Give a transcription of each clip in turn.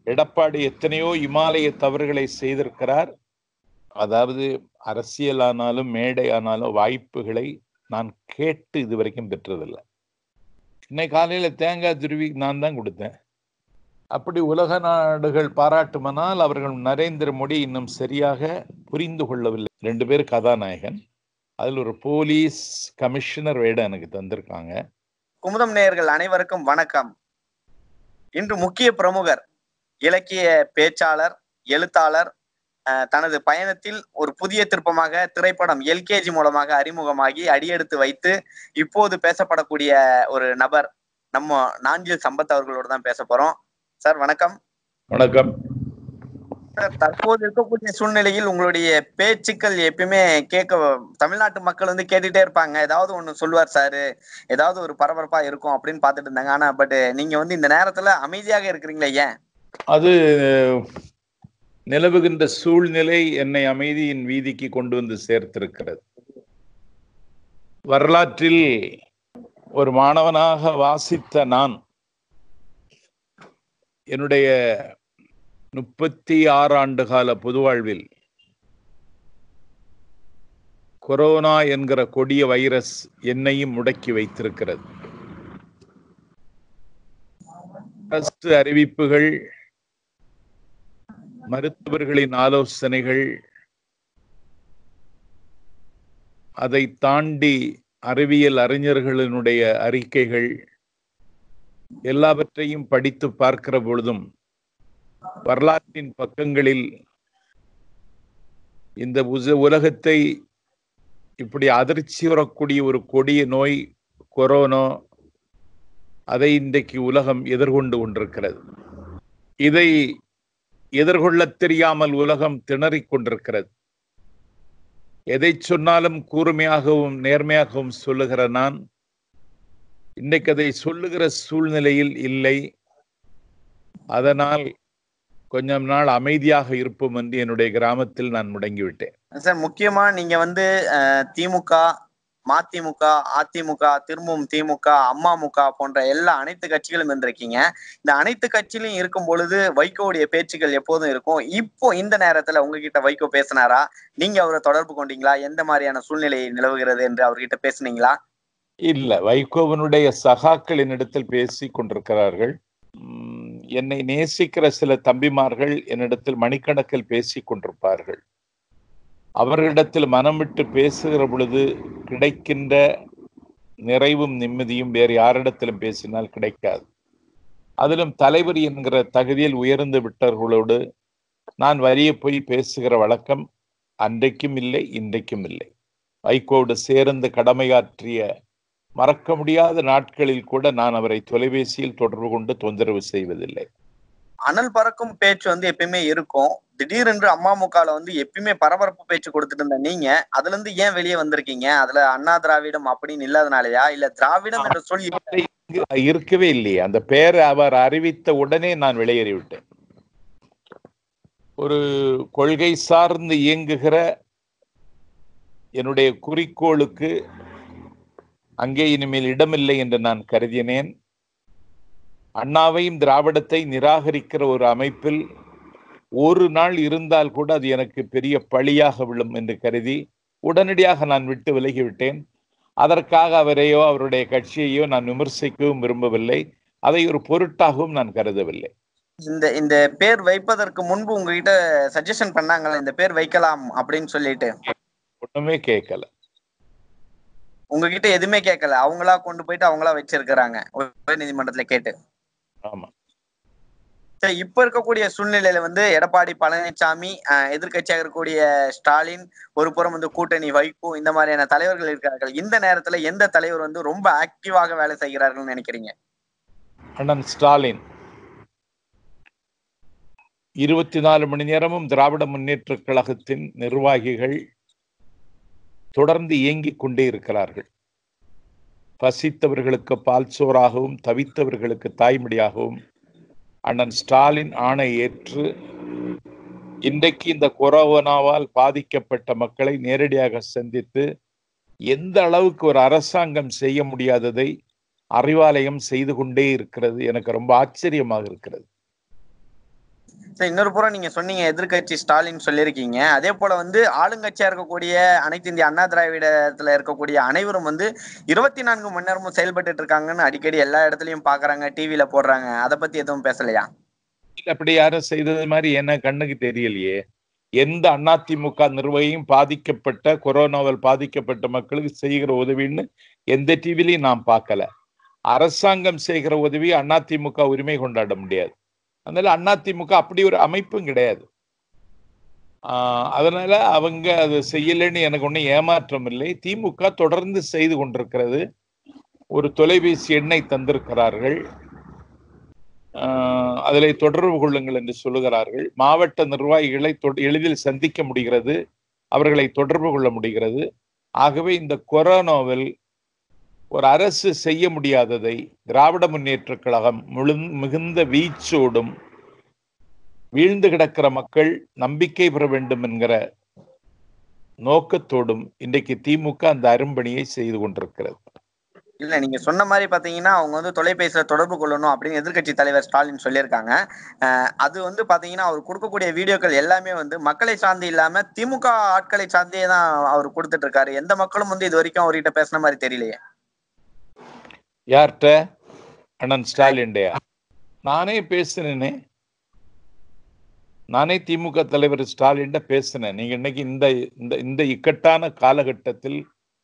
எடப்பாடி எத்தனையோ இமாலய தவறுகளை செய்திருக்கிறார் அதாவது அரசியலானாலும் மேடை ஆனாலும் வாய்ப்புகளை நான் கேட்டு இதுவரைக்கும் பெற்றதில்லை இன்னைக்கு காலையில தேங்காய் துருவி நான் தான் கொடுத்தேன் அப்படி உலக நாடுகள் பாராட்டுமானால் அவர்கள் நரேந்திர மோடி இன்னும் சரியாக புரிந்து கொள்ளவில்லை ரெண்டு பேர் கதாநாயகன் அதில் ஒரு போலீஸ் கமிஷனர் வேடம் எனக்கு தந்திருக்காங்க குமுதம் நேயர்கள் அனைவருக்கும் வணக்கம் இன்று முக்கிய பிரமுகர் இலக்கிய பேச்சாளர் எழுத்தாளர் அஹ், தனது பயணத்தில் ஒரு புதிய திருப்பமாக திரைப்படம் எல்கேஜி மூலமாக அறிமுகமாகி அடியெடுத்து வைத்து இப்போது பேசப்படக்கூடிய ஒரு நபர் நம்ம நாஞ்சில் சம்பத் அவர்களோட தான் பேச போறோம் சார் வணக்கம் வணக்கம் சார் தற்போது இருக்கக்கூடிய சூழ்நிலையில் உங்களுடைய பேச்சுக்கள் எப்பயுமே கேட்க தமிழ்நாட்டு மக்கள் வந்து கேட்டுட்டே இருப்பாங்க ஏதாவது ஒண்ணு சொல்லுவார் சார் ஏதாவது ஒரு பரபரப்பா இருக்கும் அப்படின்னு பார்த்துட்டு இருந்தாங்க ஆனா பட் நீங்க வந்து இந்த நேரத்துல அமைதியாக இருக்கிறீங்களே ஏன் அது நிலவுகின்ற சூழ்நிலை என்னை அமைதியின் வீதிக்கு கொண்டு வந்து சேர்த்திருக்கிறது வரலாற்றில் ஒரு மாணவனாக வாசித்த நான் என்னுடைய முப்பத்தி ஆறு ஆண்டு கால பொது வாழ்வில் கொரோனா என்கிற கொடிய வைரஸ் என்னையும் முடக்கி வைத்திருக்கிறது அரசு அறிவிப்புகள் மருத்துவர்களின் ஆலோசனைகள் அதை தாண்டி அறிவியல் அறிஞர்களினுடைய அறிக்கைகள் எல்லாவற்றையும் படித்து பார்க்கிற பொழுதும் வரலாற்றின் பக்கங்களில் இந்த உச உலகத்தை இப்படி அதிர்ச்சி வரக்கூடிய ஒரு கொடிய நோய் கொரோனா அதை இன்றைக்கு உலகம் எதிர்கொண்டு கொண்டிருக்கிறது இதை எதிர்கொள்ளத் தெரியாமல் உலகம் திணறிக் கொண்டிருக்கிறது எதை சொன்னாலும் கூர்மையாகவும் நேர்மையாகவும் சொல்லுகிற நான் இன்றைக்கு அதை சொல்லுகிற சூழ்நிலையில் இல்லை அதனால் கொஞ்சம் நாள் அமைதியாக இருப்போம் என்று என்னுடைய கிராமத்தில் நான் முடங்கிவிட்டேன் சார் முக்கியமா நீங்க வந்து அஹ், திமுக மதிமுக அதிமுக திரும்பவும் திமுக அம்மாமுக போன்ற எல்லா அனைத்து கட்சிகளும் இருந்திருக்கீங்க இந்த அனைத்து கட்சியிலும் இருக்கும் பொழுது வைகோவுடைய பேச்சுக்கள் எப்போதும் இருக்கும் இப்போ இந்த நேரத்துல உங்ககிட்ட வைகோ பேசினாரா நீங்க அவரை தொடர்பு கொண்டீங்களா எந்த மாதிரியான சூழ்நிலை நிலவுகிறது என்று அவர்கிட்ட பேசுனீங்களா இல்ல வைகோவனுடைய சகாக்கள் என்னிடத்தில் பேசிக் கொண்டிருக்கிறார்கள் உம், என்னை நேசிக்கிற சில தம்பிமார்கள் என்னிடத்தில் மணிக்கணக்கில் பேசிக் கொண்டிருப்பார்கள் அவர்களிடத்தில் மனம் விட்டு பேசுகிற பொழுது கிடைக்கின்ற நிறைவும் நிம்மதியும் வேறு யாரிடத்திலும் பேசினால் கிடைக்காது அதிலும் தலைவர் என்கிற தகுதியில் உயர்ந்து விட்டவர்களோடு நான் வரிய போய் பேசுகிற வழக்கம் அன்றைக்கும் இல்லை இன்றைக்கும் இல்லை வைகோடு சேர்ந்து கடமையாற்றிய மறக்க முடியாத நாட்களில் கூட நான் அவரை தொலைபேசியில் தொடர்பு கொண்டு தொந்தரவு செய்வதில்லை அனல் பறக்கும் பேச்சு வந்து எப்பயுமே இருக்கும் திடீரென்று அம்மாமுகல வந்து எப்பயுமே பரபரப்பு பேச்சு கொடுத்துட்டு இருந்த நீங்க அதுல இருந்து ஏன் வெளியே வந்திருக்கீங்க அதுல அண்ணா திராவிடம் அப்படின்னு இல்லாதனாலயா இல்ல திராவிடம் என்ற சொல் இங்கு இருக்கவே இல்லையே அந்த பெயர் அவர் அறிவித்த உடனே நான் வெளியேறிவிட்டேன் ஒரு கொள்கை சார்ந்து இயங்குகிற என்னுடைய குறிக்கோளுக்கு அங்கே இனிமேல் இடமில்லை என்று நான் கருதினேன் அண்ணாவையும் திராவிடத்தை நிராகரிக்கிற ஒரு அமைப்பில் ஒரு நாள் இருந்தால் கூட அது எனக்கு பெரிய பழியாக விழும் என்று கருதி உடனடியாக நான் விட்டு விலகிவிட்டேன் அதற்காக அவரையோ அவருடைய கட்சியையோ நான் விமர்சிக்கவும் விரும்பவில்லை அதை ஒரு பொருட்டாகவும் நான் கருதவில்லை இந்த இந்த பேர் வைப்பதற்கு முன்பு உங்ககிட்ட சஜஷன் பண்ணாங்கல்ல இந்த பேர் வைக்கலாம் அப்படின்னு சொல்லிட்டு ஒண்ணுமே கேட்கல உங்ககிட்ட எதுவுமே கேட்கல அவங்களா கொண்டு போயிட்டு அவங்களா வச்சிருக்கிறாங்க உயர் நீதிமன்றத்துல கேட்டு ஆமா சரி, இப்ப இருக்கக்கூடிய சூழ்நிலையில வந்து எடப்பாடி பழனிசாமி அஹ், எதிர்க்கட்சியாக இருக்கக்கூடிய ஸ்டாலின் ஒரு புறம் வந்து கூட்டணி வைகோ இந்த மாதிரியான தலைவர்கள் இருக்கிறார்கள் இந்த நேரத்துல எந்த தலைவர் வந்து ரொம்ப ஆக்டிவாக வேலை செய்கிறார்கள்னு நினைக்கிறீங்க அண்ணன் ஸ்டாலின் இருபத்தி நாலு மணி நேரமும் திராவிட முன்னேற்ற கழகத்தின் நிர்வாகிகள் தொடர்ந்து இயங்கிக் கொண்டே இருக்கிறார்கள் பசித்தவர்களுக்கு பால் சோறாகவும் தவித்தவர்களுக்கு தாய்மொழியாகவும் அண்ணன் ஸ்டாலின் ஆணை ஏற்று இன்றைக்கு இந்த கொரோனாவால் பாதிக்கப்பட்ட மக்களை நேரடியாக சந்தித்து எந்த அளவுக்கு ஒரு அரசாங்கம் செய்ய முடியாததை அறிவாலயம் செய்து கொண்டே இருக்கிறது எனக்கு ரொம்ப ஆச்சரியமாக இருக்கிறது சரி இன்னொரு புறம் நீங்க சொன்னீங்க எதிர்க்கட்சி ஸ்டாலின் சொல்லியிருக்கீங்க அதே போல வந்து ஆளுங்கட்சியா இருக்கக்கூடிய அனைத்து இந்திய அண்ணா திராவிடத்துல இருக்கக்கூடிய அனைவரும் வந்து இருபத்தி நான்கு மணி நேரமும் செயல்பட்டு இருக்காங்கன்னு அடிக்கடி எல்லா இடத்துலயும் பாக்குறாங்க டிவில போடுறாங்க அதை பத்தி எதுவும் பேசலையா அப்படி யாரும் செய்தது மாதிரி என்ன கண்ணுக்கு தெரியலையே எந்த அதிமுக நிர்வாகியும் பாதிக்கப்பட்ட கொரோனாவால் பாதிக்கப்பட்ட மக்களுக்கு செய்கிற உதவின்னு எந்த டிவிலையும் நான் பார்க்கல அரசாங்கம் செய்கிற உதவி அதிமுக உரிமை கொண்டாட முடியாது அதனால அதிமுக அப்படி ஒரு அமைப்பும் கிடையாது ஆஹ் அதனால அவங்க அது செய்யலைன்னு எனக்கு ஒன்றும் ஏமாற்றம் இல்லை திமுக தொடர்ந்து செய்து கொண்டிருக்கிறது ஒரு தொலைபேசி எண்ணை தந்திருக்கிறார்கள் ஆஹ் அதில் தொடர்பு கொள்ளுங்கள் என்று சொல்லுகிறார்கள் மாவட்ட நிர்வாகிகளை தொ- எளிதில் சந்திக்க முடிகிறது அவர்களை தொடர்பு கொள்ள முடிகிறது ஆகவே இந்த கொரோனாவில் ஒரு அரசு செய்ய முடியாததை திராவிட முன்னேற்றக் கழகம் முழு மிகுந்த வீச்சோடும் வீழ்ந்து கிடக்கிற மக்கள் நம்பிக்கை பெற வேண்டும் என்கிற நோக்கத்தோடும் இன்றைக்கு திமுக அந்த அரும்பணியை செய்து கொண்டிருக்கிறது இல்ல நீங்க சொன்ன மாதிரி பாத்தீங்கன்னா அவங்க வந்து தொலைபேசியில தொடர்பு கொள்ளணும் அப்படின்னு எதிர்க்கட்சி தலைவர் ஸ்டாலின் சொல்லியிருக்காங்க அஹ் அது வந்து பாத்தீங்கன்னா அவர் கொடுக்கக்கூடிய வீடியோக்கள் எல்லாமே வந்து மக்களை சார்ந்து இல்லாம திமுக ஆட்களை சார்ந்தே தான் அவர் கொடுத்துட்டு இருக்காரு எந்த மக்களும் வந்து இது வரைக்கும் அவர்கிட்ட பேசின மாதிரி தெரியலையே யார்கிட்ட அண்ணன் ஸ்டாலின்டையா நானே பேசினேனே நானே திமுக தலைவர் ஸ்டாலின்ட பேசினேன் நீங்க இன்னைக்கு இந்த இந்த இந்த இக்கட்டான காலகட்டத்தில்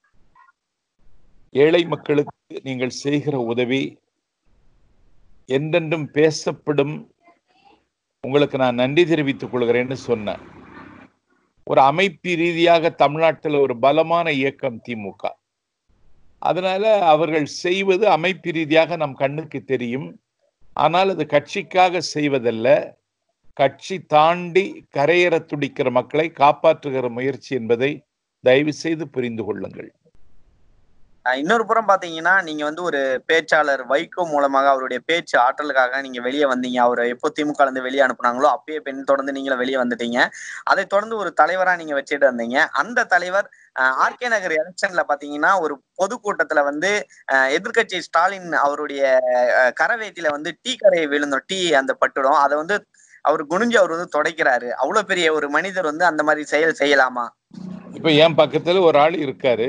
ஏழை மக்களுக்கு நீங்கள் செய்கிற உதவி என்றென்றும் பேசப்படும் உங்களுக்கு நான் நன்றி தெரிவித்துக் கொள்கிறேன்னு சொன்னேன் ஒரு அமைப்பு ரீதியாக தமிழ்நாட்டில் ஒரு பலமான இயக்கம் திமுக அதனால அவர்கள் செய்வது அமைப்பு ரீதியாக நம் கண்ணுக்கு தெரியும் ஆனால் அது கட்சிக்காக செய்வதல்ல கட்சி தாண்டி கரையேற துடிக்கிற மக்களை காப்பாற்றுகிற முயற்சி என்பதை தயவு செய்து புரிந்து கொள்ளுங்கள் அஹ் இன்னொரு புறம் பாத்தீங்கன்னா நீங்க வந்து ஒரு பேச்சாளர் வைகோ மூலமாக அவருடைய பேச்சு ஆற்றலுக்காக நீங்க வெளியே வந்தீங்க அவரை எப்போ திமுக ல இருந்து வெளியே அனுப்புனாங்களோ அப்பயே பெண் தொடர்ந்து நீங்களும் வெளியே வந்துட்டீங்க அதை தொடர்ந்து ஒரு தலைவரா நீங்க வச்சுட்டு வந்தீங்க அந்த தலைவர் ஆர்கே நகர் எலெக்ஷன்ல பாத்தீங்கன்னா ஒரு பொதுக்கூட்டத்துல வந்து அஹ், எதிர்க்கட்சி ஸ்டாலின் அவருடைய அஹ், கரவேத்தில வந்து டீ கரையை விழுந்தோம் டீ அந்த பட்டுடும் அதை வந்து அவர் குனிஞ்சு அவர் வந்து துடைக்கிறாரு அவ்வளவு பெரிய ஒரு மனிதர் வந்து அந்த மாதிரி செயல் செய்யலாமா இப்ப என் பக்கத்துல ஒரு ஆள் இருக்காரு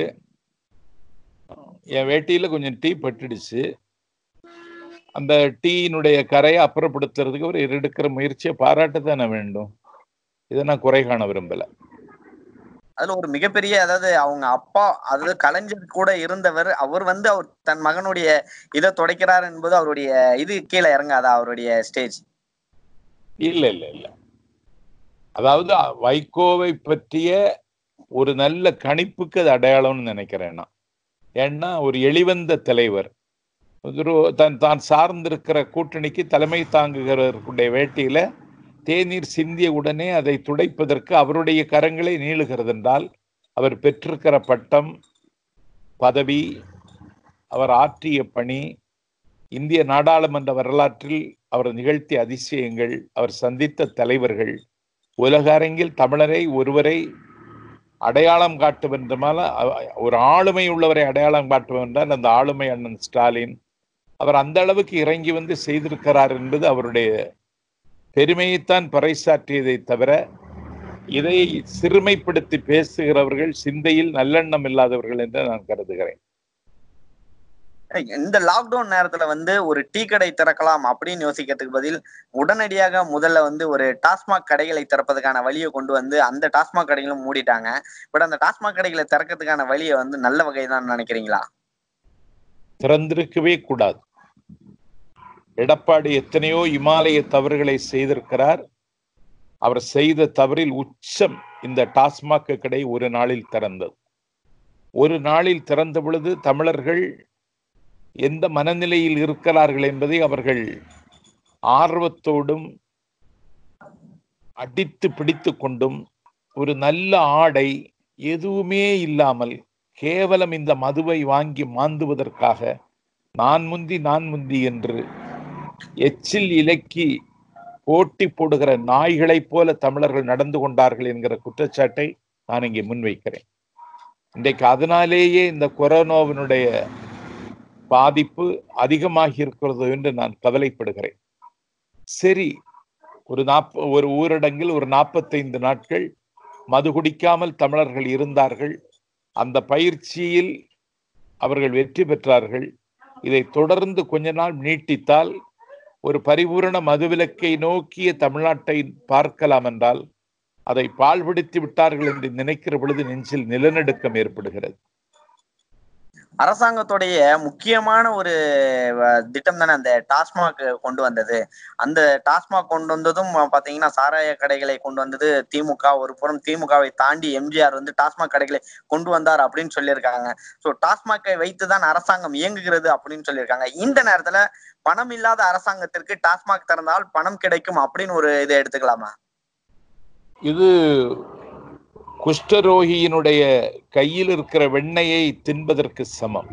என் வேட்டியில கொஞ்சம் டீ பட்டுடுச்சு அந்த டீயினுடைய கரையை அப்புறப்படுத்துறதுக்கு அவர் எடுக்கிற முயற்சியை பாராட்ட தானே வேண்டும் இதை நான் குறை காண விரும்பல அதுல ஒரு மிகப்பெரிய அதாவது அவங்க அப்பா அதாவது கலைஞர் கூட இருந்தவர் அவர் வந்து அவர் தன் மகனுடைய இதை துடைக்கிறார் என்பது அவருடைய இது கீழே இறங்காதா அவருடைய ஸ்டேஜ் இல்ல இல்ல இல்ல அதாவது வைகோவை பற்றிய ஒரு நல்ல கணிப்புக்கு அது அடையாளம்னு நினைக்கிறேன் நான் ஏன்னா ஒரு எளிவந்த தலைவர் ஒரு தன் தான் சார்ந்திருக்கிற கூட்டணிக்கு தலைமை தாங்குகிறவர்களுடைய வேட்டியில தேநீர் சிந்திய உடனே அதை துடைப்பதற்கு அவருடைய கரங்களை நீளுகிறது என்றால் அவர் பெற்றிருக்கிற பட்டம் பதவி அவர் ஆற்றிய பணி இந்திய நாடாளுமன்ற வரலாற்றில் அவர் நிகழ்த்திய அதிசயங்கள் அவர் சந்தித்த தலைவர்கள் உலக அரங்கில் தமிழரை ஒருவரை அடையாளம் காட்டுவென்றமால ஒரு ஆளுமை உள்ளவரை அடையாளம் காட்டுவென்றால் அந்த ஆளுமை அண்ணன் ஸ்டாலின் அவர் அந்த அளவுக்கு இறங்கி வந்து செய்திருக்கிறார் என்பது அவருடைய பெருமையைத்தான் பறைசாற்றியதை தவிர இதை சிறுமைப்படுத்தி பேசுகிறவர்கள் சிந்தையில் நல்லெண்ணம் இல்லாதவர்கள் என்று நான் கருதுகிறேன் இந்த லாக்டவுன் நேரத்துல வந்து ஒரு டீ கடை திறக்கலாம் அப்படின்னு யோசிக்கிறதுக்கு பதில் உடனடியாக முதல்ல வந்து ஒரு டாஸ்மாக் கடைகளை திறப்பதற்கான வழியை கொண்டு வந்து அந்த டாஸ்மாக் கடைகளும் மூடிட்டாங்க பட் அந்த டாஸ்மாக் கடைகளை திறக்கிறதுக்கான வழியை வந்து நல்ல வகை தான் நினைக்கிறீங்களா திறந்திருக்கவே கூடாது எடப்பாடி எத்தனையோ இமாலய தவறுகளை செய்திருக்கிறார் அவர் செய்த தவறில் உச்சம் இந்த டாஸ்மாக் கடை ஒரு நாளில் திறந்தது ஒரு நாளில் திறந்த பொழுது தமிழர்கள் எந்த மனநிலையில் இருக்கிறார்கள் என்பதை அவர்கள் ஆர்வத்தோடும் அடித்து பிடித்து கொண்டும் ஒரு நல்ல ஆடை எதுவுமே இல்லாமல் கேவலம் இந்த மதுவை வாங்கி மாந்துவதற்காக நான் முந்தி நான் முந்தி என்று எச்சில் இலக்கி போட்டி போடுகிற நாய்களைப் போல தமிழர்கள் நடந்து கொண்டார்கள் என்கிற குற்றச்சாட்டை நான் இங்கே முன்வைக்கிறேன் இன்றைக்கு அதனாலேயே இந்த கொரோனாவினுடைய பாதிப்பு அதிகமாகி இருக்கிறது என்று நான் கவலைப்படுகிறேன் சரி ஒரு நாற்ப ஒரு ஊரடங்கில் ஒரு நாற்பத்தைந்து நாட்கள் மது குடிக்காமல் தமிழர்கள் இருந்தார்கள் அந்த பயிற்சியில் அவர்கள் வெற்றி பெற்றார்கள் இதை தொடர்ந்து கொஞ்ச நாள் நீட்டித்தால் ஒரு பரிபூரண மதுவிலக்கை நோக்கிய தமிழ்நாட்டை பார்க்கலாம் என்றால் அதை பாழ்படுத்தி விட்டார்கள் என்று நினைக்கிற பொழுது நெஞ்சில் நிலநடுக்கம் ஏற்படுகிறது அரசாங்கத்துடைய முக்கியமான ஒரு அஹ், திட்டம் தானே அந்த டாஸ்மாக் கொண்டு வந்தது அந்த டாஸ்மாக் கொண்டு வந்ததும் அஹ், பாத்தீங்கன்னா சாராய கடைகளை கொண்டு வந்தது திமுக ஒரு புறம் திமுகவை தாண்டி எம்ஜிஆர் வந்து டாஸ்மாக் கடைகளை கொண்டு வந்தார் அப்படின்னு சொல்லியிருக்காங்க ஸோ டாஸ்மாக்கை வைத்துதான் அரசாங்கம் இயங்குகிறது அப்படின்னு சொல்லியிருக்காங்க இந்த நேரத்துல பணம் இல்லாத அரசாங்கத்திற்கு டாஸ்மாக் திறந்தால் பணம் கிடைக்கும் அப்படின்னு ஒரு இதை எடுத்துக்கலாமா இது குஷ்டரோகியினுடைய கையில் இருக்கிற வெண்ணெயை தின்பதற்கு சமம்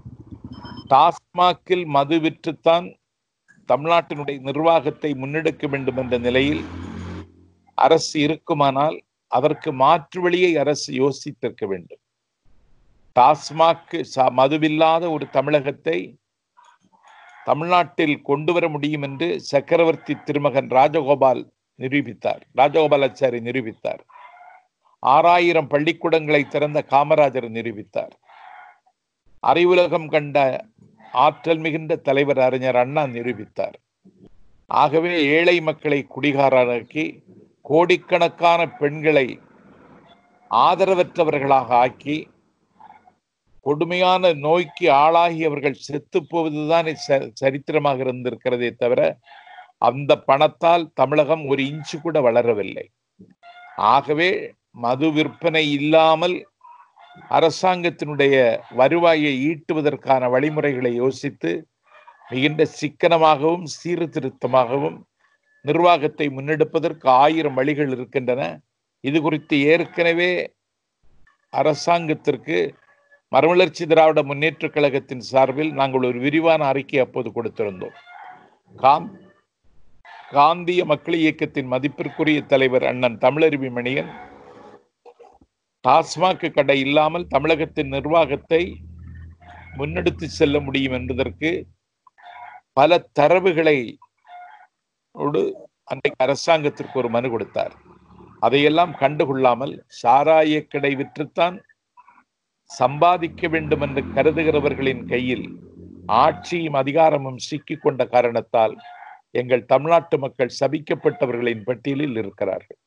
டாஸ்மாகில் மது விற்றுத்தான் தமிழ்நாட்டினுடைய நிர்வாகத்தை முன்னெடுக்க வேண்டும் என்ற நிலையில் அரசு இருக்குமானால் அதற்கு மாற்று வழியை அரசு யோசித்திருக்க வேண்டும் டாஸ்மாக் ச- மதுவில்லாத ஒரு தமிழகத்தை தமிழ்நாட்டில் கொண்டு வர முடியும் என்று சக்கரவர்த்தி திருமகன் ராஜகோபால் நிரூபித்தார் ராஜகோபாலாச்சாரி நிரூபித்தார் ஆறாயிரம் பள்ளிக்கூடங்களை திறந்த காமராஜர் நிரூபித்தார் அறிவுலகம் கண்ட ஆற்றல் மிகுந்த தலைவர் அறிஞர் அண்ணா நிரூபித்தார் ஆகவே ஏழை மக்களை குடிகாரராக்கி கோடிக்கணக்கான பெண்களை ஆதரவற்றவர்களாக ஆக்கி கொடுமையான நோய்க்கு ஆளாகி அவர்கள் செத்து போவதுதான் ச- சரித்திரமாக இருந்திருக்கிறதே தவிர அந்த பணத்தால் தமிழகம் ஒரு இன்ச்சு கூட வளரவில்லை ஆகவே மது விற்பனை இல்லாமல் அரசாங்கத்தினுடைய வருவாயை ஈட்டுவதற்கான வழிமுறைகளை யோசித்து மிகுந்த சிக்கனமாகவும் சீர்திருத்தமாகவும் நிர்வாகத்தை முன்னெடுப்பதற்கு ஆயிரம் வழிகள் இருக்கின்றன இது குறித்து ஏற்கனவே அரசாங்கத்திற்கு மறுமலர்ச்சி திராவிட முன்னேற்றக் கழகத்தின் சார்பில் நாங்கள் ஒரு விரிவான அறிக்கை அப்போது கொடுத்திருந்தோம் காம் காந்திய மக்கள் இயக்கத்தின் மதிப்பிற்குரிய தலைவர் அண்ணன் தமிழருவி மணியன் டாஸ்மாக் கடை இல்லாமல் தமிழகத்தின் நிர்வாகத்தை முன்னெடுத்து செல்ல முடியும் என்பதற்கு பல தரவுகளை ஓடு அன்றைக்கு அரசாங்கத்திற்கு ஒரு மனு கொடுத்தார் அதையெல்லாம் கண்டுகொள்ளாமல் சாராய கடை விற்றுத்தான் சம்பாதிக்க வேண்டும் என்று கருதுகிறவர்களின் கையில் ஆட்சியும் அதிகாரமும் சிக்கிக் கொண்ட காரணத்தால் எங்கள் தமிழ்நாட்டு மக்கள் சபிக்கப்பட்டவர்களின் பட்டியலில் இருக்கிறார்கள்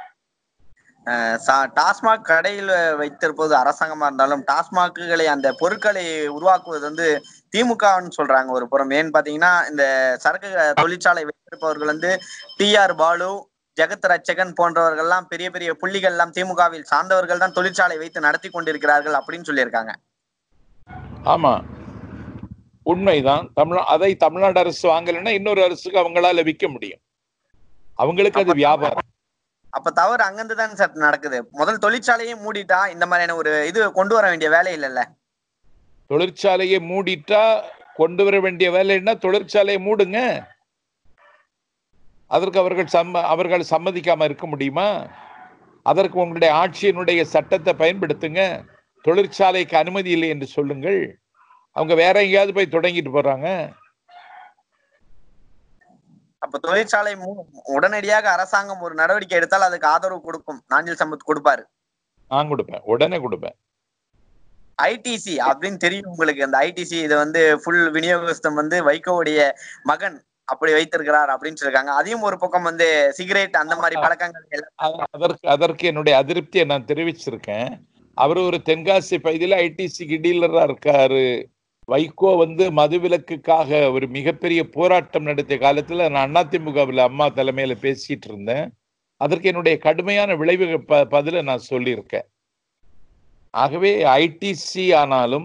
அஹ் சா- டாஸ்மாக் கடையில் வைத்திருப்பது அரசாங்கமா இருந்தாலும் டாஸ்மாக்குகளை அந்த பொருட்களை உருவாக்குவது வந்து திமுகன்னு சொல்றாங்க ஒரு புறம் ஏன்னு பாத்தீங்கன்னா இந்த சரக்கு தொழிற்சாலை வைத்திருப்பவர்கள் வந்து டி ஆர் பாலு ஜெகத் ரட்சகன் போன்றவர்கள்லாம் பெரிய பெரிய புள்ளிகள் எல்லாம் திமுகவில் சார்ந்தவர்கள் தான் தொழிற்சாலை வைத்து நடத்தி கொண்டிருக்கிறார்கள் அப்படின்னு சொல்லியிருக்காங்க ஆமா உண்மைதான் தமிழ் அதை தமிழ்நாடு அரசு வாங்கலைன்னா இன்னொரு அரசுக்கு அவங்களால விற்க முடியும் அவங்களுக்கு அது வியாபாரம் அப்ப தவறு அங்கிருந்து தான் சார் நடக்குது முதல் தொழிற்சாலையே மூடிட்டா இந்த மாதிரியான ஒரு இது கொண்டு வர வேண்டிய வேலை இல்லைல்ல தொழிற்சாலையை மூடிட்டா கொண்டு வர வேண்டிய வேலைன்னா தொழிற்சாலையை மூடுங்க அதற்கு அவர்கள் சம்ம அவர்கள் சம்மதிக்காம இருக்க முடியுமா அதற்கு உங்களுடைய ஆட்சியினுடைய சட்டத்தை பயன்படுத்துங்க தொழிற்சாலைக்கு அனுமதி இல்லை என்று சொல்லுங்கள் அவங்க வேற எங்கேயாவது போய் தொடங்கிட்டு போறாங்க அப்ப தொழிற்சாலை மூ- உடனடியாக அரசாங்கம் ஒரு நடவடிக்கை எடுத்தால் அதுக்கு ஆதரவு கொடுக்கும் நாஞ்சில் சம்பத் கொடுப்பாரு நான் கொடுப்பேன் உடனே கொடுப்பேன் ஐடிசி அப்படின்னு தெரியும் உங்களுக்கு அந்த ஐடிசி இது வந்து ஃபுல் விநியோகஸ்தம் வந்து வைகோவுடைய மகன் அப்படி வைத்திருக்கிறார் அப்படின்னு சொல்லிருக்காங்க அதையும் ஒரு பக்கம் வந்து சிகரெட் அந்த மாதிரி பழக்கங்கள் எல்லாம் அ- அதற்கு அதற்கு என்னுடைய அதிருப்தியை நான் தெரிவிச்சிருக்கேன் அவர் ஒரு தென்காசி பகுதியில் ஐடிசிக்கு டீலரா இருக்காரு வைகோ வந்து மதுவிலக்குக்காக ஒரு மிகப்பெரிய போராட்டம் நடத்திய காலத்துல நான் அதிமுகவில் அம்மா தலைமையில பேசிட்டு இருந்தேன் அதற்கு என்னுடைய கடுமையான விளைவு ப பதில நான் சொல்லியிருக்கேன் ஆகவே ஐடிசி ஆனாலும்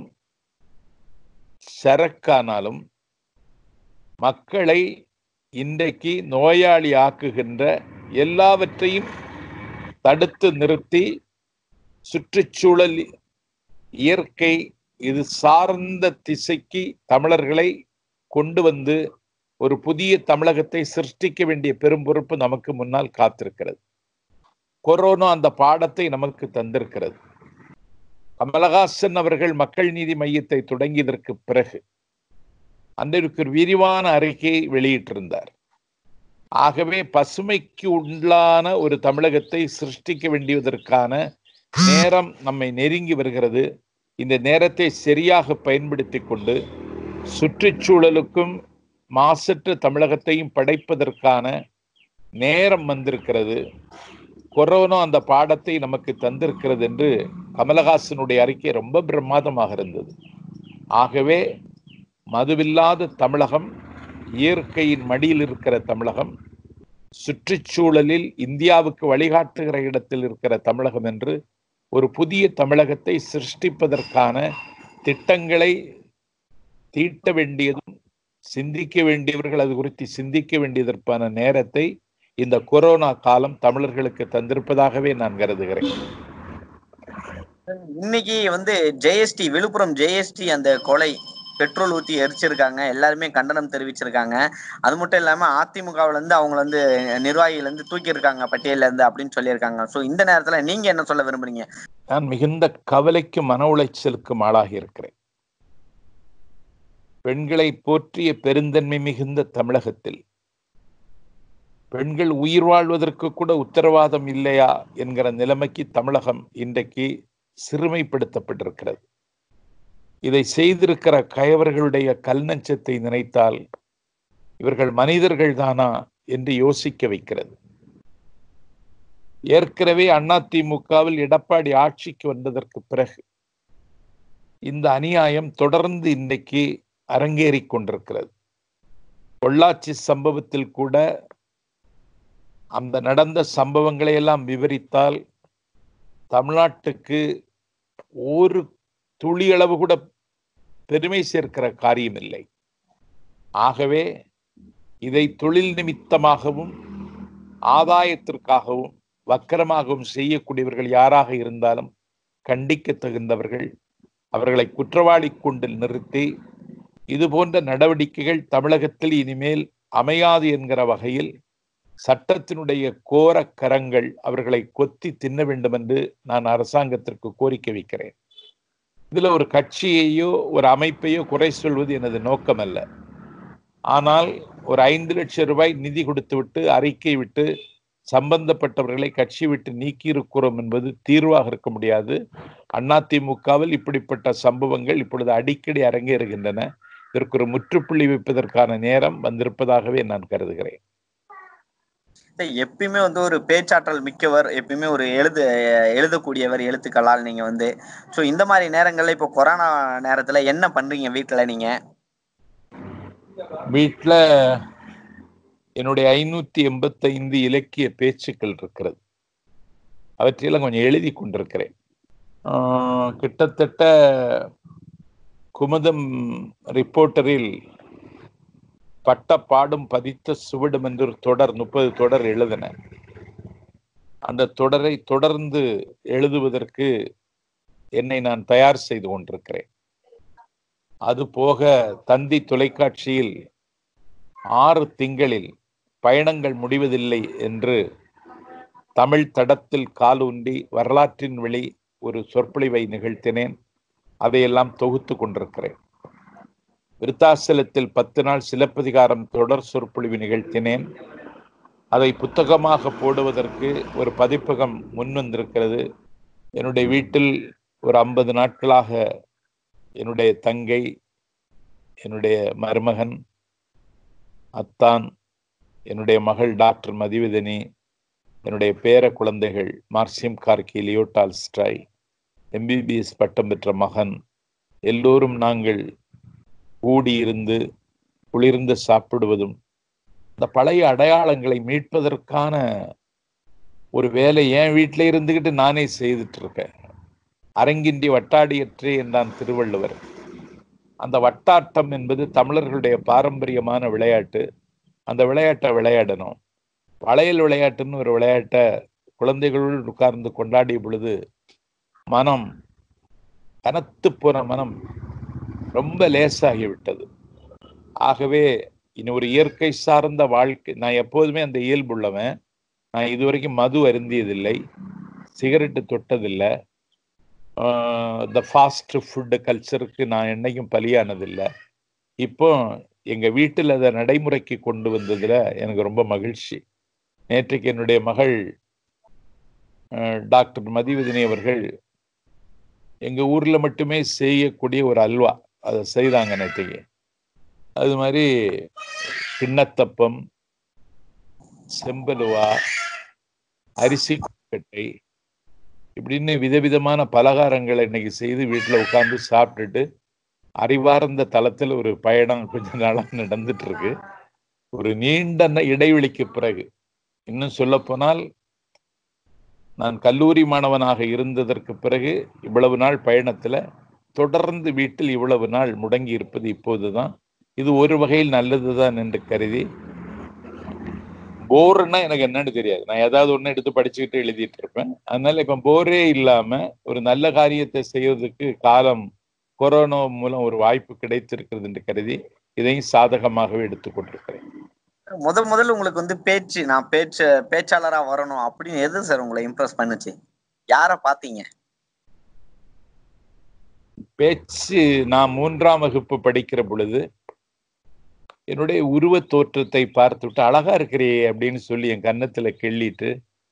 சரக்கானாலும் மக்களை இன்றைக்கு நோயாளி ஆக்குகின்ற எல்லாவற்றையும் தடுத்து நிறுத்தி சுற்றுச்சூழல் இயற்கை இது சார்ந்த திசைக்கு தமிழர்களை கொண்டு வந்து ஒரு புதிய தமிழகத்தை சிருஷ்டிக்க வேண்டிய பெரும் பொறுப்பு நமக்கு முன்னால் காத்திருக்கிறது கொரோனா அந்த பாடத்தை நமக்கு தந்திருக்கிறது கமலஹாசன் அவர்கள் மக்கள் நீதி மையத்தை தொடங்கியதற்கு பிறகு அன்றைக்கு ஒரு விரிவான அறிக்கையை வெளியிட்டிருந்தார் ஆகவே பசுமைக்கு உள்ளான ஒரு தமிழகத்தை சிருஷ்டிக்க வேண்டியதற்கான நேரம் நம்மை நெருங்கி வருகிறது இந்த நேரத்தை சரியாக பயன்படுத்தி கொண்டு சுற்றுச்சூழலுக்கும் மாசற்ற தமிழகத்தையும் படைப்பதற்கான நேரம் வந்திருக்கிறது கொரோனா அந்த பாடத்தை நமக்கு தந்திருக்கிறது என்று கமலஹாசனுடைய அறிக்கை ரொம்ப பிரமாதமாக இருந்தது ஆகவே மதுவில்லாத தமிழகம் இயற்கையின் மடியில் இருக்கிற தமிழகம் சுற்றுச்சூழலில் இந்தியாவுக்கு வழிகாட்டுகிற இடத்தில் இருக்கிற தமிழகம் என்று ஒரு புதிய தமிழகத்தை சிருஷ்டிப்பதற்கான திட்டங்களை தீட்ட வேண்டியதும் சிந்திக்க வேண்டியவர்கள் அது குறித்து சிந்திக்க வேண்டியதற்கான நேரத்தை இந்த கொரோனா காலம் தமிழர்களுக்கு தந்திருப்பதாகவே நான் கருதுகிறேன் இன்னைக்கு வந்து ஜேஎஸ்டி விழுப்புரம் ஜேஎஸ்டி அந்த கொலை பெட்ரோல் ஊத்தி எரிச்சிருக்காங்க எல்லாருமே கண்டனம் தெரிவிச்சிருக்காங்க அது மட்டும் இல்லாம அதிமுகவுல இருந்து அவங்க வந்து நிர்வாகிகள் இருந்து தூக்கி இருக்காங்க பட்டியல இருந்து அப்படின்னு சொல்லியிருக்காங்க சோ இந்த நேரத்துல நீங்க என்ன சொல்ல விரும்புறீங்க நான் மிகுந்த கவலைக்கும் மன உளைச்சலுக்கும் ஆளாகி இருக்கிறேன் பெண்களை போற்றிய பெருந்தன்மை மிகுந்த தமிழகத்தில் பெண்கள் உயிர் வாழ்வதற்கு கூட உத்தரவாதம் இல்லையா என்கிற நிலைமைக்கு தமிழகம் இன்றைக்கு சிறுமைப்படுத்தப்பட்டிருக்கிறது இதை செய்திருக்கிற கயவர்களுடைய கல்நச்சத்தை நினைத்தால் இவர்கள் மனிதர்கள் தானா என்று யோசிக்க வைக்கிறது ஏற்கனவே அதிமுகவில் எடப்பாடி ஆட்சிக்கு வந்ததற்கு பிறகு இந்த அநியாயம் தொடர்ந்து இன்றைக்கு அரங்கேறி கொண்டிருக்கிறது பொள்ளாச்சி சம்பவத்தில் கூட அந்த நடந்த சம்பவங்களை எல்லாம் விவரித்தால் தமிழ்நாட்டுக்கு ஒரு துளியளவு கூட பெருமை சேர்க்கிற காரியம் இல்லை ஆகவே இதை தொழில் நிமித்தமாகவும் ஆதாயத்திற்காகவும் வக்கரமாகவும் செய்யக்கூடியவர்கள் யாராக இருந்தாலும் கண்டிக்க தகுந்தவர்கள் அவர்களை குற்றவாளி கொண்டு நிறுத்தி இது போன்ற நடவடிக்கைகள் தமிழகத்தில் இனிமேல் அமையாது என்கிற வகையில் சட்டத்தினுடைய கோர கரங்கள் அவர்களை கொத்தி தின்ன வேண்டும் என்று நான் அரசாங்கத்திற்கு கோரிக்கை வைக்கிறேன் இதுல ஒரு கட்சியையோ ஒரு அமைப்பையோ குறை சொல்வது எனது நோக்கம் அல்ல ஆனால் ஒரு ஐந்து லட்சம் ரூபாய் நிதி கொடுத்து விட்டு அறிக்கை விட்டு சம்பந்தப்பட்டவர்களை கட்சி விட்டு நீக்கி இருக்கிறோம் என்பது தீர்வாக இருக்க முடியாது அதிமுகவில் இப்படிப்பட்ட சம்பவங்கள் இப்பொழுது அடிக்கடி அரங்கேறுகின்றன இதற்கு ஒரு முற்றுப்புள்ளி வைப்பதற்கான நேரம் வந்திருப்பதாகவே நான் கருதுகிறேன் எப்பயுமே வந்து ஒரு பேச்சாற்றல் மிக்கவர் எப்பயுமே ஒரு எழுது எழுதக்கூடியவர் எழுத்துக்களால் நீங்க வந்து ஸோ இந்த மாதிரி நேரங்கள்ல இப்போ கொரோனா நேரத்துல என்ன பண்றீங்க வீட்டுல நீங்க வீட்டுல என்னுடைய ஐநூத்தி எண்பத்தைந்து இலக்கிய பேச்சுக்கள் இருக்கிறது அவற்றையெல்லாம் கொஞ்சம் எழுதி கொண்டிருக்கிறேன் கிட்டத்தட்ட குமுதம் ரிப்போர்ட்டரில் பட்ட பாடும் பதித்த சுவடும் என்று ஒரு தொடர் முப்பது தொடர் எழுதின அந்த தொடரை தொடர்ந்து எழுதுவதற்கு என்னை நான் தயார் செய்து கொண்டிருக்கிறேன் அது போக தந்தி தொலைக்காட்சியில் ஆறு திங்களில் பயணங்கள் முடிவதில்லை என்று தமிழ் தடத்தில் காலூன்றி வரலாற்றின் வெளி ஒரு சொற்பொழிவை நிகழ்த்தினேன் அதையெல்லாம் தொகுத்து கொண்டிருக்கிறேன் விருத்தாசலத்தில் பத்து நாள் சிலப்பதிகாரம் தொடர் சொற்பொழிவு நிகழ்த்தினேன் அதை புத்தகமாக போடுவதற்கு ஒரு பதிப்பகம் முன்வந்திருக்கிறது என்னுடைய வீட்டில் ஒரு ஐம்பது நாட்களாக என்னுடைய தங்கை என்னுடைய மருமகன் அத்தான் என்னுடைய மகள் டாக்டர் மதிவதனி என்னுடைய பேர குழந்தைகள் மார்சியம் கார்கி லியோடால்ஸ்டாய் எம்பிபிஎஸ் பட்டம் பெற்ற மகன் எல்லோரும் நாங்கள் கூடியிருந்து குளிர்ந்து சாப்பிடுவதும் இந்த பழைய அடையாளங்களை மீட்பதற்கான ஒரு வேலை என் வீட்டில் இருந்துக்கிட்டு நானே செய்துட்டு இருக்கேன் அரங்கின்றி வட்டாடியற்றே என்றான் திருவள்ளுவர் அந்த வட்டாட்டம் என்பது தமிழர்களுடைய பாரம்பரியமான விளையாட்டு அந்த விளையாட்டை விளையாடணும் வளையல் விளையாட்டுன்னு ஒரு விளையாட்டை குழந்தைகளுள் உட்கார்ந்து கொண்டாடிய பொழுது மனம் கனத்து போன மனம் ரொம்ப லேசாகிவிட்டது ஆகவே இனி ஒரு இயற்கை சார்ந்த வாழ்க்கை நான் எப்போதுமே அந்த இயல்புள்ளவன் நான் இதுவரைக்கும் மது அருந்தியதில்லை சிகரெட்டு தொட்டதில்லை இந்த ஃபாஸ்ட் ஃபுட்டு கல்ச்சருக்கு நான் என்னைக்கும் பலியானதில்லை இப்போ எங்க வீட்டில் அதை நடைமுறைக்கு கொண்டு வந்ததுல எனக்கு ரொம்ப மகிழ்ச்சி நேற்றைக்கு என்னுடைய மகள் அஹ், டாக்டர் மதிவதினி அவர்கள் எங்க ஊர்ல மட்டுமே செய்யக்கூடிய ஒரு அல்வா அதை செய்தாங்க நேற்றைக்கு அது மாதிரி கிண்ணத்தப்பம் செம்பலுவா அரிசி கட்டை இப்படின்னு விதவிதமான பலகாரங்களை இன்னைக்கு செய்து வீட்டில் உட்கார்ந்து சாப்பிட்டுட்டு அறிவார்ந்த தளத்தில் ஒரு பயணம் கொஞ்ச நாளாக நடந்துட்டு இருக்கு ஒரு நீண்ட ந- இடைவெளிக்கு பிறகு இன்னும் சொல்ல போனால் நான் கல்லூரி மாணவனாக இருந்ததற்கு பிறகு இவ்வளவு நாள் பயணத்துல தொடர்ந்து வீட்டில் இவ்வளவு நாள் முடங்கி இருப்பது இப்போதுதான் இது ஒரு வகையில் நல்லதுதான் என்று கருதி போர்னா எனக்கு என்னன்னு தெரியாது நான் ஏதாவது ஒண்ணு எடுத்து படிச்சுக்கிட்டு எழுதிட்டு இருப்பேன் அதனால இப்ப போரே இல்லாம ஒரு நல்ல காரியத்தை செய்வதற்கு காலம் கொரோனா மூலம் ஒரு வாய்ப்பு கிடைத்திருக்கிறது என்று கருதி இதையும் சாதகமாகவே எடுத்துக்கொண்டிருக்கிறேன் முத முதல்ல உங்களுக்கு வந்து பேச்சு நான் பேச்சு பேச்சாளரா வரணும் அப்படின்னு எது சார் உங்களை இம்ப்ரெஸ் பண்ணுச்சு யார பாத்தீங்க பேச்சு நான் மூன்றாம் வகுப்பு படிக்கிற பொழுது என்னுடைய உருவ தோற்றத்தை பார்த்துட்டு அழகா இருக்கிறியே அப்படின்னு சொல்லி என் கன்னத்துல கிள்ளிட்டு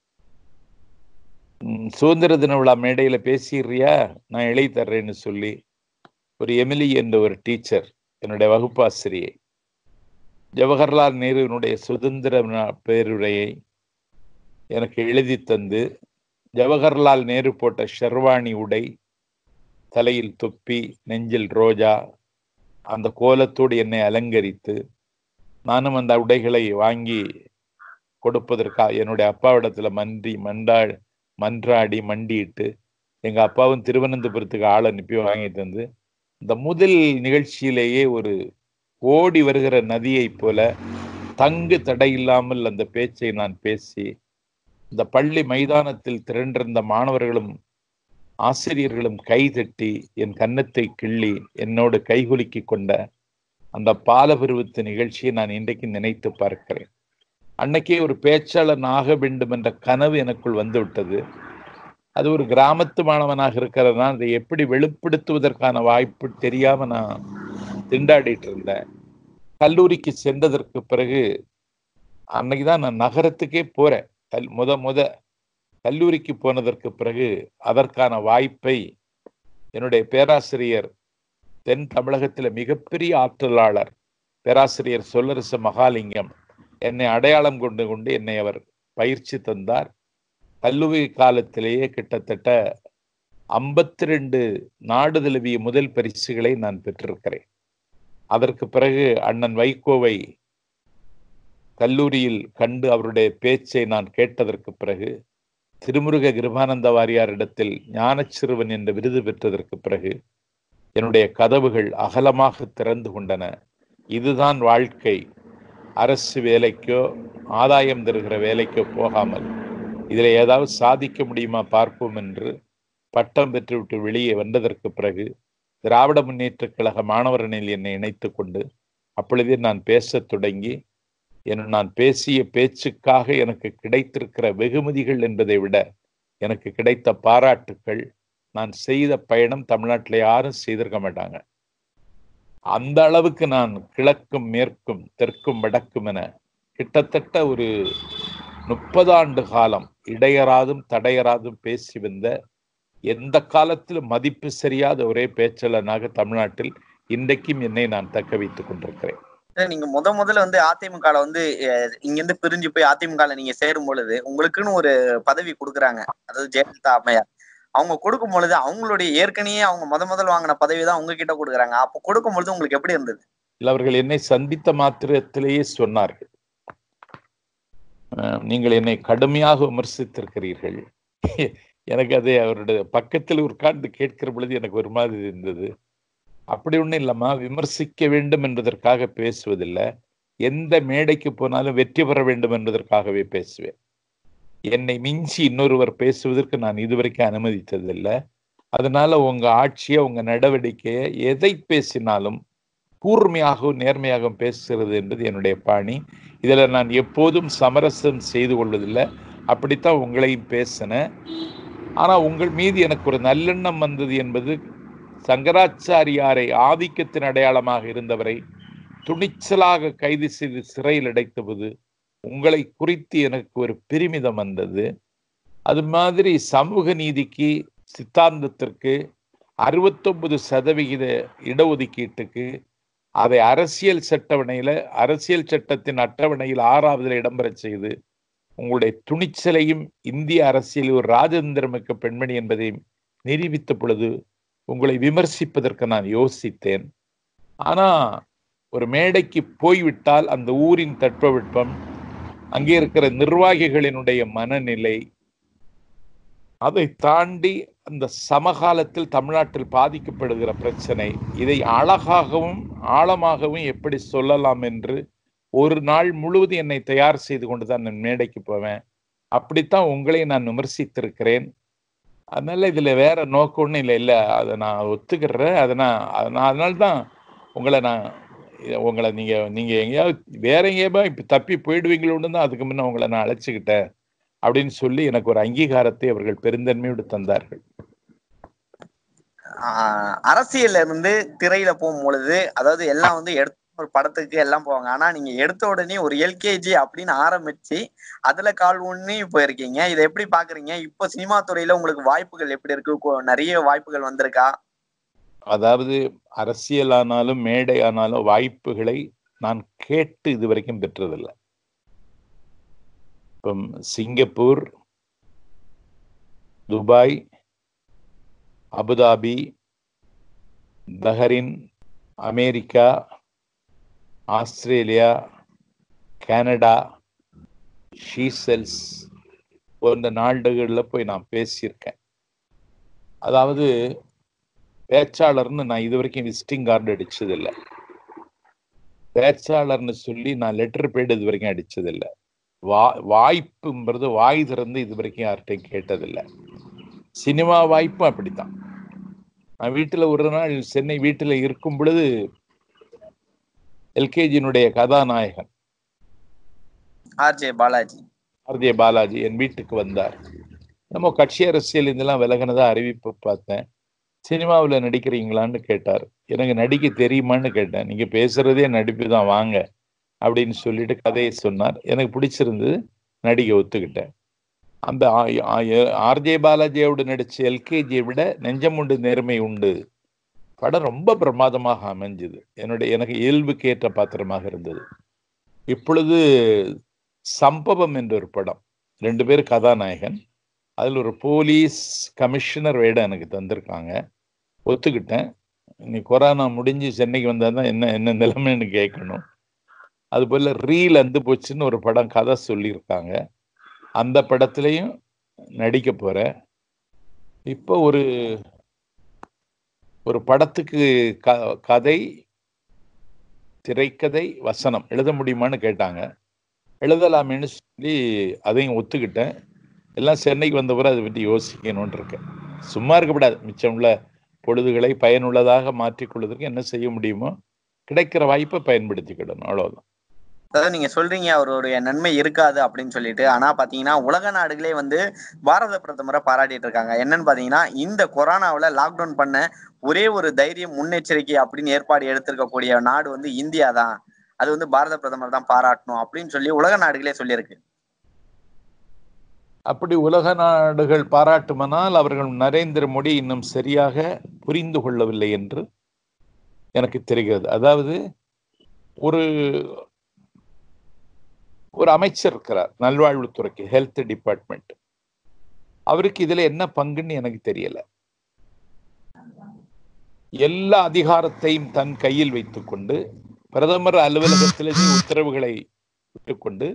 "ம், சுதந்திர தின விழா மேடையில பேசிடுறியா நான் எழுதி தர்றேன்னு சொல்லி ஒரு எமிலி என்ற ஒரு டீச்சர் என்னுடைய வகுப்பாசிரியை ஜவஹர்லால் நேருவினுடைய சுதந்திர நா- பேருரையை எனக்கு எழுதி தந்து ஜவஹர்லால் நேரு போட்ட ஷெர்வானி உடை தலையில் தொப்பி நெஞ்சில் ரோஜா அந்த கோலத்தோடு என்னை அலங்கரித்து நானும் அந்த உடைகளை வாங்கி கொடுப்பதற்காக என்னுடைய அப்பாவிடத்துல மன்றி மண்டா மன்றாடி மண்டியிட்டு எங்க அப்பாவும் திருவனந்தபுரத்துக்கு ஆள் அனுப்பி வாங்கி தந்து இந்த முதல் நிகழ்ச்சியிலேயே ஒரு ஓடி வருகிற நதியைப் போல தங்கு தடையில்லாமல் அந்த பேச்சை நான் பேசி இந்த பள்ளி மைதானத்தில் திரண்டிருந்த மாணவர்களும் ஆசிரியர்களும் கைதட்டி என் கன்னத்தை கிள்ளி என்னோடு கைகுலுக்கி கொண்ட அந்த பாலபருவத்து நிகழ்ச்சியை நான் இன்றைக்கு நினைத்து பார்க்கிறேன் அன்னைக்கே ஒரு பேச்சாளன் ஆக வேண்டும் என்ற கனவு எனக்குள் வந்து விட்டது அது ஒரு கிராமத்து மாணவனாக இருக்கிறதுனா அதை எப்படி வெளிப்படுத்துவதற்கான வாய்ப்பு தெரியாம நான் திண்டாடிட்டு இருந்தேன் கல்லூரிக்கு சென்றதற்கு பிறகு அன்னைக்கு தான் நான் நகரத்துக்கே போறேன் கல் முத முத கல்லூரிக்கு போனதற்கு பிறகு அதற்கான வாய்ப்பை என்னுடைய பேராசிரியர் தென் தமிழகத்துல மிகப்பெரிய ஆற்றலாளர் பேராசிரியர் சொல்லரசு மகாலிங்கம் என்னை அடையாளம் கொண்டு கொண்டு என்னை அவர் பயிற்சி தந்தார் கல்லூரி காலத்திலேயே கிட்டத்தட்ட ஐம்பத்தி ரெண்டு நாடு தழுவிய முதல் பரிசுகளை நான் பெற்றிருக்கிறேன் அதற்கு பிறகு அண்ணன் வைகோவை கல்லூரியில் கண்டு அவருடைய பேச்சை நான் கேட்டதற்கு பிறகு திருமுருக கிருபானந்த வாரியாரிடத்தில் ஞானச்சிறுவன் என்ற விருது பெற்றதற்கு பிறகு என்னுடைய கதவுகள் அகலமாக திறந்து கொண்டன இதுதான் வாழ்க்கை அரசு வேலைக்கோ ஆதாயம் தருகிற வேலைக்கோ போகாமல் இதில் ஏதாவது சாதிக்க முடியுமா பார்ப்போம் என்று பட்டம் பெற்றுவிட்டு வெளியே வந்ததற்கு பிறகு திராவிட முன்னேற்றக் கழக மாணவரணில் என்னை இணைத்துக் கொண்டு அப்பொழுதே நான் பேசத் தொடங்கி என் நான் பேசிய பேச்சுக்காக எனக்கு கிடைத்திருக்கிற வெகுமதிகள் என்பதை விட எனக்கு கிடைத்த பாராட்டுக்கள் நான் செய்த பயணம் தமிழ்நாட்டில் யாரும் செய்திருக்க மாட்டாங்க அந்த அளவுக்கு நான் கிழக்கும் மேற்கும் தெற்கும் வடக்கும் என கிட்டத்தட்ட ஒரு முப்பது ஆண்டு காலம் இடையராதும் தடையராதும் பேசி வந்த எந்த காலத்திலும் மதிப்பு சரியாத ஒரே பேச்சாளனாக தமிழ்நாட்டில் இன்றைக்கும் என்னை நான் தக்க வைத்துக் கொண்டிருக்கிறேன் சார், நீங்க முத முதல்ல வந்து அதிமுக ல வந்து அஹ், இங்க இருந்து பிரிஞ்சு போய் அதிமுக ல நீங்க சேரும் பொழுது உங்களுக்குன்னு ஒரு பதவி கொடுக்குறாங்க அதாவது ஜெயலலிதா அம்மையார் அவங்க கொடுக்கும் பொழுது அவங்களுடைய ஏற்கனவே அவங்க முத முதல் வாங்கின பதவி தான் உங்ககிட்ட கொடுக்குறாங்க அப்போ கொடுக்கும் பொழுது உங்களுக்கு எப்படி இருந்தது இல்லை, அவர்கள் என்னை சந்தித்த மாத்திரத்திலேயே சொன்னார்கள் அஹ், நீங்கள் என்னை கடுமையாக விமர்சித்திருக்கிறீர்கள் எனக்கு அது அவருடைய பக்கத்தில் உட்கார்ந்து கேட்கிற பொழுது எனக்கு ஒரு மாதிரி இருந்தது அப்படி ஒண்ணும் இல்லம்மா விமர்சிக்க வேண்டும் என்பதற்காக பேசுவதில்லை எந்த மேடைக்கு போனாலும் வெற்றி பெற வேண்டும் என்பதற்காகவே பேசுவேன் என்னை மிஞ்சி இன்னொருவர் பேசுவதற்கு நான் இதுவரைக்கும் அனுமதித்ததில்லை அதனால உங்க ஆட்சியை உங்க நடவடிக்கையை எதை பேசினாலும் கூர்மையாகவும் நேர்மையாகவும் பேசுகிறது என்பது என்னுடைய பாணி இதுல நான் எப்போதும் சமரசம் செய்து கொள்வதில்லை அப்படித்தான் உங்களையும் பேசினேன் ஆனா உங்கள் மீது எனக்கு ஒரு நல்லெண்ணம் வந்தது என்பது சங்கராச்சாரியாரை ஆதிக்கத்தின் அடையாளமாக இருந்தவரை துணிச்சலாக கைது செய்து சிறையில் அடைத்தபோது உங்களை குறித்து எனக்கு ஒரு பெருமிதம் வந்தது அது மாதிரி சமூக நீதிக்கு சித்தாந்தத்திற்கு அறுபத்தொன்பது சதவிகித இடஒதுக்கீட்டுக்கு அதை அரசியல் சட்டவணையில அரசியல் சட்டத்தின் அட்டவணையில் ஆறாவதுல இடம்பெற செய்து உங்களுடைய துணிச்சலையும் இந்திய அரசியல் ஒரு ராஜதந்திரமிக்க பெண்மணி என்பதை நிரூபித்த பொழுது உங்களை விமர்சிப்பதற்கு நான் யோசித்தேன் ஆனா ஒரு மேடைக்கு போய்விட்டால் அந்த ஊரின் தட்பவெட்பம் அங்கே இருக்கிற நிர்வாகிகளினுடைய மனநிலை அதை தாண்டி அந்த சமகாலத்தில் தமிழ்நாட்டில் பாதிக்கப்படுகிற பிரச்சனை இதை அழகாகவும் ஆழமாகவும் எப்படி சொல்லலாம் என்று ஒரு நாள் முழுவதும் என்னை தயார் செய்து கொண்டு தான் நான் மேடைக்கு போவேன் அப்படித்தான் உங்களை நான் விமர்சித்திருக்கிறேன் அதனால இதுல வேற நோக்கம் ஒன்றும் இல்லை இல்லை அதை நான் ஒத்துக்கிறேன் அதை நான் நான் அதனால தான் உங்களை நான் உங்களை நீங்க நீங்க எங்கேயாவது வேற எங்கேயாவது இப்ப தப்பி போயிடுவீங்களோன்னு தான் அதுக்கு முன்ன உங்களை நான் அழைச்சிக்கிட்டேன் அப்படின்னு சொல்லி எனக்கு ஒரு அங்கீகாரத்தை அவர்கள் பெருந்தன்மையோடு தந்தார்கள் அரசியல்ல இருந்து திரையில போகும் பொழுது அதாவது எல்லாம் வந்து எடுத்த ஒரு படத்துக்கு எல்லாம் போவாங்க ஆனா நீங்க எடுத்த உடனே ஒரு எல்கேஜி அப்படின்னு ஆரம்பிச்சு அதுல கால் ஊன்னி போயிருக்கீங்க இதை எப்படி பாக்குறீங்க இப்போ சினிமா துறையில உங்களுக்கு வாய்ப்புகள் எப்படி இருக்கு நிறைய வாய்ப்புகள் வந்திருக்கா அதாவது அரசியல் ஆனாலும் மேடை ஆனாலும் வாய்ப்புகளை நான் கேட்டு இதுவரைக்கும் பெற்றதில்லை இப்போ Singapore Dubai Abu Dhabi Bahrain America Australia Canada Seychelles போன்ற நாடுகளில் போய் நான் பேசியிருக்கேன் அதாவது பேச்சாளர்னு நான் இது வரைக்கும் விசிட்டிங் கார்டு அடிச்சதில்லை பேச்சாளர்னு சொல்லி நான் லெட்டர் பேடு இது வரைக்கும் அடிச்சதில்லை வா வாய்ப்புங்கிறது வாய் திறந்து இது வரைக்கும் யார்கிட்டையும் கேட்டதில்லை சினிமா வாய்ப்பும் அப்படித்தான் நான் வீட்டில் ஒரு நாள் சென்னை வீட்டில் இருக்கும் பொழுது எல்கேஜியினுடைய கதாநாயகன் ஆர்ஜே பாலாஜி ஆர்ஜே பாலாஜி என் வீட்டுக்கு வந்தார் நம்ம கட்சி அரசியல் இதெல்லாம் விலகினதா அறிவிப்பு பார்த்தேன் சினிமாவில் நடிக்கிறீங்களான்னு கேட்டார் எனக்கு நடிக்க தெரியுமான்னு கேட்டேன் நீங்க பேசுறதே நடிப்பு தான் வாங்க அப்படின்னு சொல்லிட்டு கதையை சொன்னார் எனக்கு பிடிச்சிருந்தது நடிக்க ஒத்துக்கிட்டேன் அந்த ஆர்ஜே பாலாஜியோடு நடிச்ச எல்கேஜியை விட நெஞ்சமுண்டு நேர்மை உண்டு படம் ரொம்ப பிரமாதமாக அமைஞ்சது என்னுடைய எனக்கு இயல்புக்கு ஏற்ற பாத்திரமாக இருந்தது இப்பொழுது சம்பவம் என்ற ஒரு படம் ரெண்டு பேர் கதாநாயகன் அதில் ஒரு போலீஸ் கமிஷனர் வேடம் எனக்கு தந்திருக்காங்க ஒத்துக்கிட்டேன் நீ கொரோனா முடிஞ்சு சென்னைக்கு வந்தால் தான் என்ன என்ன நிலைமைன்னு கேட்கணும் அது போல் ரீல் அந்து போச்சுன்னு ஒரு படம் கதை சொல்லியிருக்காங்க அந்த படத்துலையும் நடிக்க போகிறேன் இப்போ ஒரு ஒரு படத்துக்கு க கதை திரைக்கதை வசனம் எழுத முடியுமான்னு கேட்டாங்க எழுதலாமேன்னு சொல்லி அதையும் ஒத்துக்கிட்டேன் எல்லாம் சென்னைக்கு வந்த பிறகு அதை பற்றி யோசிக்கணும்னு இருக்கேன் சும்மா இருக்கக்கூடாது மிச்சம் உள்ள பொழுதுகளை பயனுள்ளதாக மாற்றிக்கொள்வதற்கு என்ன செய்ய முடியுமோ கிடைக்கிற வாய்ப்பை பயன்படுத்திக்கிடணும் அவ்வளவுதான் அதாவது நீங்க சொல்றீங்க அவருடைய நன்மை இருக்காது அப்படின்னு சொல்லிட்டு ஆனா பாத்தீங்கன்னா உலக நாடுகளே வந்து பாரத பிரதமரை பாராட்டிட்டு இருக்காங்க என்னன்னு பாத்தீங்கன்னா இந்த கொரோனாவில லாக்டவுன் பண்ண ஒரே ஒரு தைரியம் முன்னெச்சரிக்கை அப்படின்னு ஏற்பாடு எடுத்திருக்கக்கூடிய நாடு வந்து இந்தியா தான் அது வந்து பாரத பிரதமர் தான் பாராட்டணும் அப்படின்னு சொல்லி உலக நாடுகளே சொல்லியிருக்கு அப்படி உலக நாடுகள் பாராட்டுமானால் அவர்கள் நரேந்திர மோடி இன்னும் சரியாக புரிந்து கொள்ளவில்லை என்று எனக்கு தெரிகிறது அதாவது ஒரு ஒரு அமைச்சர் இருக்கிறார் நல்வாழ்வுத்துறைக்கு ஹெல்த் டிபார்ட்மெண்ட் அவருக்கு இதுல என்ன பங்குன்னு எனக்கு தெரியல எல்லா அதிகாரத்தையும் தன் கையில் வைத்துக்கொண்டு பிரதமர் அலுவலகத்திலேயே உத்தரவுகளை விட்டுக்கொண்டு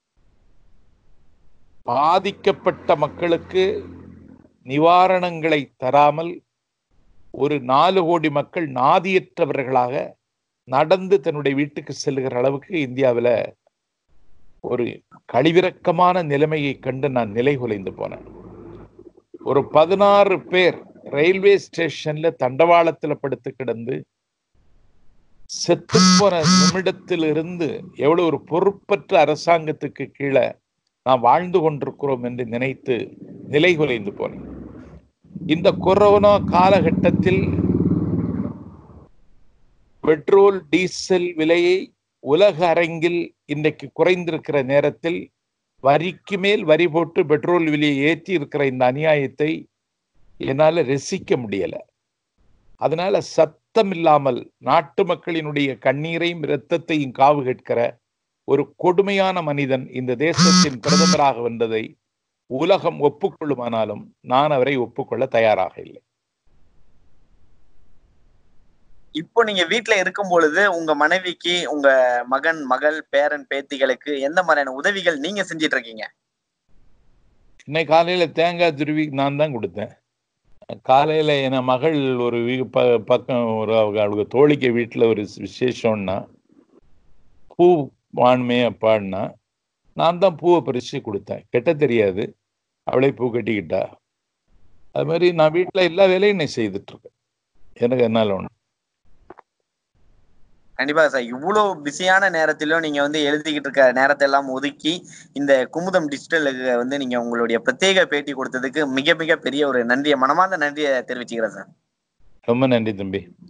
பாதிக்கப்பட்ட மக்களுக்கு நிவாரணங்களை தராமல் ஒரு நாலு கோடி மக்கள் நாதியற்றவர்களாக நடந்து தன்னுடைய வீட்டுக்கு செல்லுகிற அளவுக்கு இந்தியாவில் ஒரு கழிவிறக்கமான நிலைமையை கண்டு நான் நிலை குலைந்து போனேன் ஒரு பதினாறு பேர் ரயில்வே ஸ்டேஷன்ல தண்டவாளத்துல படுத்து கிடந்து செத்து போன நிமிடத்தில் இருந்து எவ்வளவு ஒரு பொறுப்பற்ற அரசாங்கத்துக்கு கீழே நாம் வாழ்ந்து கொண்டிருக்கிறோம் என்று நினைத்து நிலை குலைந்து போனேன் இந்த கொரோனா காலகட்டத்தில் பெட்ரோல் டீசல் விலையை உலக அரங்கில் இன்றைக்கு குறைந்திருக்கிற நேரத்தில் வரிக்கு மேல் வரி போட்டு பெட்ரோல் விலையை ஏற்றி இருக்கிற இந்த அநியாயத்தை என்னால ரசிக்க முடியல அதனால சத்தம் இல்லாமல் நாட்டு மக்களினுடைய கண்ணீரையும் இரத்தத்தையும் காவு கேட்கிற ஒரு கொடுமையான மனிதன் இந்த தேசத்தின் பிரதமராக வந்ததை உலகம் ஒப்புக்கொள்ளுமானாலும் நான் அவரை ஒப்புக்கொள்ள தயாராக இல்லை இப்போ நீங்க வீட்ல இருக்கும் பொழுது உங்க மனைவிக்கு உங்க மகன் மகள் பேரன் பேத்திகளுக்கு எந்த மாதிரியான உதவிகள் நீங்க செஞ்சிட்டு இருக்கீங்க இன்னைக்கு காலையில தேங்காய் துருவி நான் தான் கொடுத்தேன் காலையில என் மகள் ஒரு வீ- ப- பக்கம் ஒரு அவங்க அவங்க தோழிக்க வீட்டுல ஒரு விசேஷம்னா பூ வான்மே அப்பான்னா நான் தான் பூவை பறிச்சு கொடுத்தேன் கெட்ட தெரியாது அவளே பூ கட்டிக்கிட்டா அது மாதிரி நான் வீட்டுல எல்லா வேலையும் நான் செய்துட்டு இருக்கேன் எனக்கு என்னால ஒண்ணு கண்டிப்பா சார் இவ்வளவு பிஸியான நேரத்திலும் நீங்க வந்து எழுதிக்கிட்டு இருக்க நேரத்தை எல்லாம் ஒதுக்கி இந்த குமுதம் டிஜிட்டலுக்கு வந்து நீங்க உங்களுடைய பிரத்யேக பேட்டி கொடுத்ததுக்கு மிக மிக பெரிய ஒரு நன்றியை மனமார்ந்த நன்றியை தெரிவிச்சுக்கிறேன் சார் ரொம்ப நன்றி தம்பி